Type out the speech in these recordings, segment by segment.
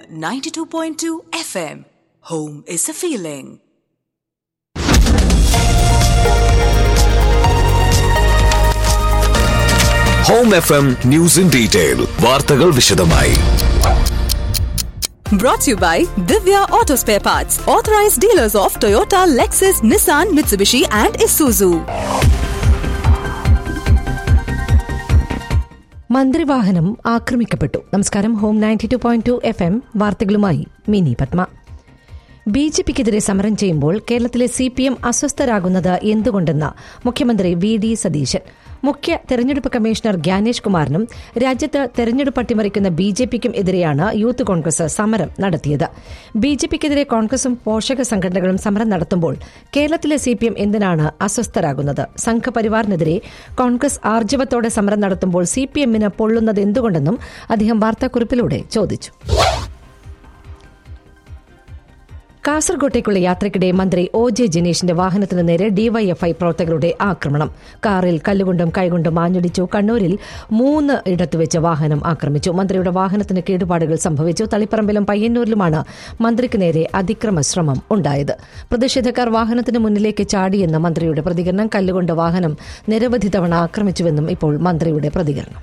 92.2 FM. Home is a feeling. Home F M news in detail വാർത്തകൾ വിശദമായി Brought to you by Divya Auto Spare Parts, authorized dealers of Toyota, Lexus, Nissan, Mitsubishi, and Isuzu. മന്ത്രിവാഹനം ആക്രമിക്കപ്പെട്ടു നമസ്കാരം home ninety two point two F M വാർത്തകളുമായി Mini Padma B J പിക്കെതിരെ സമരം ചെയ്യുമ്പോൾ കേരളത്തിലെ സി പി എം അസ്വസ്ഥരാകുന്നത് എന്തുകൊണ്ടെന്ന് മുഖ്യമന്ത്രി വി ഡി സതീശൻ മുഖ്യ തെരഞ്ഞെടുപ്പ് കമ്മീഷണർ ഗ്യാനേഷ് കുമാറിനും രാജ്യത്ത് തെരഞ്ഞെടുപ്പ് അട്ടിമറിക്കുന്ന ബി ജെ പിക്കും എതിരെയാണ് യൂത്ത് കോൺഗ്രസ് സമരം നടത്തിയത് ബി ജെ പിക്കെതിരെ കോൺഗ്രസും പോഷക സംഘടനകളും സമരം നടത്തുമ്പോൾ കേരളത്തിലെ സി പി എം എന്തിനാണ് അസ്വസ്ഥരാകുന്നത് സംഘപരിവാറിനെതിരെ കോൺഗ്രസ് ആർജവത്തോടെ സമരം നടത്തുമ്പോൾ സി പി എമ്മിന് പൊള്ളുന്നത് എന്തുകൊണ്ടെന്നും അദ്ദേഹം വാർത്താക്കുറിപ്പിലൂടെ ചോദിച്ചു കാസർകോട്ടേക്കുള്ള യാത്രയ്ക്കിടെ മന്ത്രി ഒ ജെ ജനീഷിന്റെ വാഹനത്തിന് നേരെ ഡിവൈഎഫ്ഐ പ്രവർത്തകരുടെ ആക്രമണം കാറിൽ കല്ലുകൊണ്ടും കൈകൊണ്ടും ആഞ്ഞടിച്ചു കണ്ണൂരിൽ മൂന്ന് ഇടത്ത് വെച്ച് വാഹനം ആക്രമിച്ചു മന്ത്രിയുടെ വാഹനത്തിന് കേടുപാടുകൾ സംഭവിച്ചു തളിപ്പറമ്പിലും പയ്യന്നൂരിലുമാണ് മന്ത്രിക്ക് നേരെ അതിക്രമ ശ്രമം ഉണ്ടായത് പ്രതിഷേധക്കാർ വാഹനത്തിന് മുന്നിലേക്ക് ചാടിയെന്ന മന്ത്രിയുടെ പ്രതികരണം കല്ലുകൊണ്ട് വാഹനം നിരവധി തവണ ആക്രമിച്ചുവെന്നും ഇപ്പോൾ മന്ത്രിയുടെ പ്രതികരണം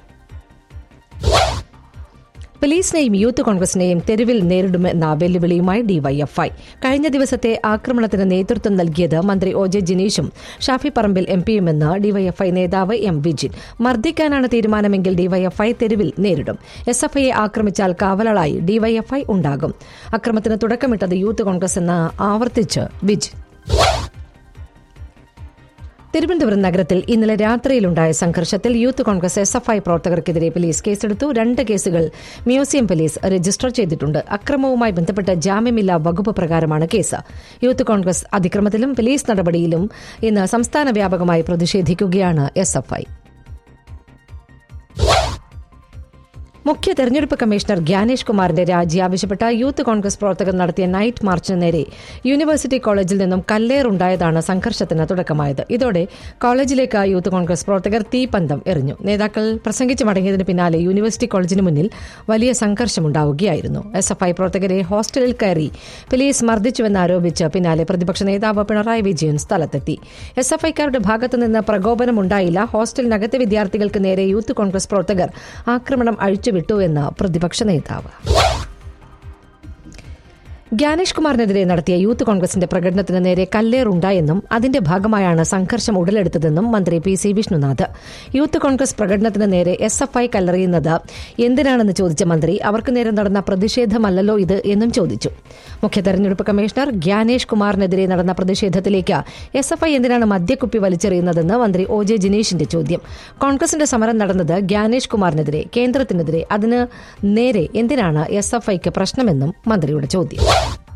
പോലീസിനെയും യൂത്ത് കോൺഗ്രസിനെയും തെരുവിൽ നേരിടുമെന്ന വെല്ലുവിളിയുമായി ഡിവൈഎഫ്ഐ കഴിഞ്ഞ ദിവസത്തെ ആക്രമണത്തിന് നേതൃത്വം നൽകിയത് മന്ത്രി ഒ ജെ ജിനീഷും ഷാഫി പറമ്പിൽ എം പിയുമെന്ന് ഡിവൈഎഫ്ഐ നേതാവ് എം വിജിൻ മർദ്ദിക്കാനാണ് തീരുമാനമെങ്കിൽ ഡിവൈഎഫ്ഐ തെരുവിൽ നേരിടും എസ് എഫ് ഐയെ ആക്രമിച്ചാൽ കാവലാളായി ഡിവൈഎഫ്ഐ ഉണ്ടാകും അക്രമത്തിന് തുടക്കമിട്ടത് യൂത്ത് കോൺഗ്രസ് എന്ന് ആവർത്തിച്ച് വിജിൻ തിരുവനന്തപുരം നഗരത്തിൽ ഇന്നലെ രാത്രിയിലുണ്ടായ സംഘർഷത്തിൽ youth Congress S F I പ്രവർത്തകർക്കെതിരെ പോലീസ് കേസെടുത്തു രണ്ട് കേസുകൾ മ്യൂസിയം പോലീസ് രജിസ്റ്റർ ചെയ്തിട്ടുണ്ട് അക്രമവുമായി ബന്ധപ്പെട്ട ജാമ്യമില്ലാ വകുപ്പ് പ്രകാരമാണ് കേസ് യൂത്ത് കോൺഗ്രസ് അതിക്രമത്തിലും പോലീസ് നടപടിയിലും ഇന്ന് സംസ്ഥാന വ്യാപകമായി പ്രതിഷേധിക്കുകയാണ് എസ് എഫ് ഐ മുഖ്യ തെരഞ്ഞെടുപ്പ് കമ്മീഷണർ ഗ്യാനേഷ് കുമാറിന്റെ രാജി ആവശ്യപ്പെട്ട യൂത്ത് കോൺഗ്രസ് പ്രവർത്തകർ നടത്തിയ നൈറ്റ് മാർച്ചിന് നേരെ യൂണിവേഴ്സിറ്റി കോളേജിൽ നിന്നും കല്ലേറുണ്ടായതാണ് സംഘർഷത്തിന് തുടക്കമായത് ഇതോടെ കോളേജിലേക്ക് യൂത്ത് കോൺഗ്രസ് പ്രവർത്തകർ തീപന്തം എറിഞ്ഞു നേതാക്കൾ പ്രസംഗിച്ചു മടങ്ങിയതിന് പിന്നാലെ യൂണിവേഴ്സിറ്റി കോളേജിന് മുന്നിൽ വലിയ സംഘർഷമുണ്ടാവുകയായിരുന്നു എസ് എഫ് ഐ പ്രവർത്തകരെ ഹോസ്റ്റലിൽ കയറി പോലീസ് മർദ്ദിച്ചുവെന്നാരോപിച്ച് പിന്നാലെ പ്രതിപക്ഷ നേതാവ് പിണറായി വിജയൻ സ്ഥലത്തെത്തി എസ് എഫ് ഐക്കാരുടെ ഭാഗത്തുനിന്ന് പ്രകോപനമുണ്ടായില്ല ഹോസ്റ്റലിനകത്തെ വിദ്യാർത്ഥികൾക്ക് നേരെ യൂത്ത് കോൺഗ്രസ് പ്രവർത്തകർ ആക്രമണം അഴിച്ചുവിട്ടു എന്ന് പ്രതിപക്ഷ നേതാവ് ഗ്യാനേഷ് കുമാറിനെതിരെ നടത്തിയ യൂത്ത് കോൺഗ്രസിന്റെ പ്രകടനത്തിന് നേരെ കല്ലേറുണ്ടായെന്നും അതിന്റെ ഭാഗമായാണ് സംഘർഷം ഉടലെടുത്തതെന്നും മന്ത്രി P C Vishnunath youth Congress പ്രകടനത്തിന് നേരെ എസ് എഫ് ഐ കല്ലെറിയുന്നത് എന്തിനാണെന്ന് ചോദിച്ച മന്ത്രി അവർക്ക് നേരെ നടന്ന പ്രതിഷേധമല്ലല്ലോ ഇത് എന്നും ചോദിച്ചു മുഖ്യ തെരഞ്ഞെടുപ്പ് കമ്മീഷണർ ഗ്യാനേഷ് കുമാറിനെതിരെ നടന്ന പ്രതിഷേധത്തിലേക്ക് എസ് എഫ് ഐ എന്തിനാണ് മദ്യക്കുപ്പി വലിച്ചെറിയുന്നതെന്ന് മന്ത്രി ഒ ജെ ജിനീഷിന്റെ ചോദ്യം കോൺഗ്രസിന്റെ സമരം നടന്നത് ഗ്യാനേഷ് കുമാറിനെതിരെ കേന്ദ്രത്തിനെതിരെ അതിന് നേരെ എന്തിനാണ് എസ് എഫ് ഐക്ക് പ്രശ്നമെന്നും മന്ത്രിയുടെ ചോദ്യം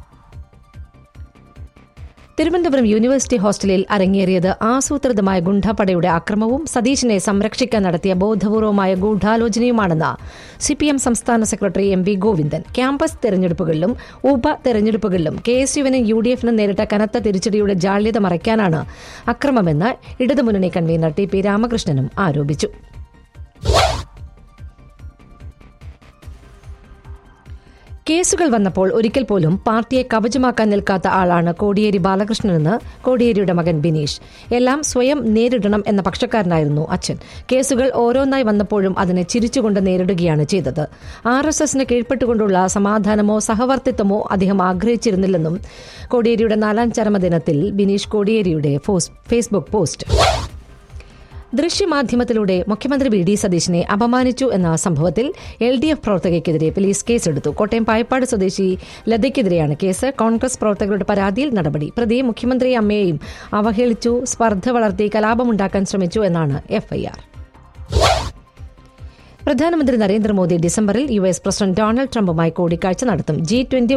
തിരുവനന്തപുരം യൂണിവേഴ്സിറ്റി ഹോസ്റ്റലിൽ അരങ്ങേറിയത് ആസൂത്രിതമായ ഗുണ്ടാപ്പടയുടെ അക്രമവും സതീശിനെ സംരക്ഷിക്കാൻ നടത്തിയ ബോധപൂർവമായ ഗൂഢാലോചനയുമാണെന്ന് സിപിഎം സംസ്ഥാന secretary M V Govindan campus തെരഞ്ഞെടുപ്പുകളിലും ഉപ തെരഞ്ഞെടുപ്പുകളിലും കെ എസ് യുവിനും യു ഡി എഫിനും നേരിട്ട കനത്ത തിരിച്ചടിയുടെ ജാള്യത മറയ്ക്കാനാണ് അക്രമമെന്ന് ഇടതുമുന്നണി കൺവീനർ ടി പി രാമകൃഷ്ണനും ആരോപിച്ചു കേസുകൾ വന്നപ്പോൾ ഒരിക്കൽ പോലും പാർട്ടിയെ കവചമാക്കാൻ നിൽക്കാത്ത ആളാണ് കോടിയേരി ബാലകൃഷ്ണനെന്ന് കോടിയേരിയുടെ മകൻ ബിനീഷ് എല്ലാം സ്വയം നേരിടണം എന്ന പക്ഷക്കാരനായിരുന്നു അച്ഛൻ കേസുകൾ ഓരോന്നായി വന്നപ്പോഴും അതിനെ ചിരിച്ചുകൊണ്ട് നേരിടുകയാണ് ചെയ്തത് ആർ എസ് എസിന് കീഴ്പ്പെട്ടുകൊണ്ടുള്ള സമാധാനമോ സഹവർത്തിത്വമോ അദ്ദേഹം ആഗ്രഹിച്ചിരുന്നില്ലെന്നും കോടിയേരിയുടെ നാലാം ചരമദിനത്തിൽ ബിനീഷ് കോടിയേരിയുടെ ഫേസ്ബുക്ക് പോസ്റ്റ് ദൃശ്യമാധ്യമത്തിലൂടെ മുഖ്യമന്ത്രി വി ഡി സതീശിനെ അപമാനിച്ചു എന്ന സംഭവത്തിൽ എൽ ഡി എഫ് പ്രവർത്തകയ്ക്കെതിരെ പോലീസ് കേസെടുത്തു കോട്ടയം പായപ്പാട് സ്വദേശി ലതയ്ക്കെതിരെയാണ് കേസ് കോൺഗ്രസ് പ്രവർത്തകരുടെ പരാതിയിൽ നടപടി പ്രതി മുഖ്യമന്ത്രി അമ്മയെയും അവഹേളിച്ചു സ്പർദ്ധ വളർത്തി കലാപമുണ്ടാക്കാൻ ശ്രമിച്ചു എന്നാണ് എഫ്ഐആർ പ്രധാനമന്ത്രി നരേന്ദ്രമോദി ഡിസംബറിൽ യു എസ് പ്രസിഡന്റ് ഡൊണാൾഡ് ട്രംപുമായി കൂടിക്കാഴ്ച നടത്തും ജി ട്വന്റി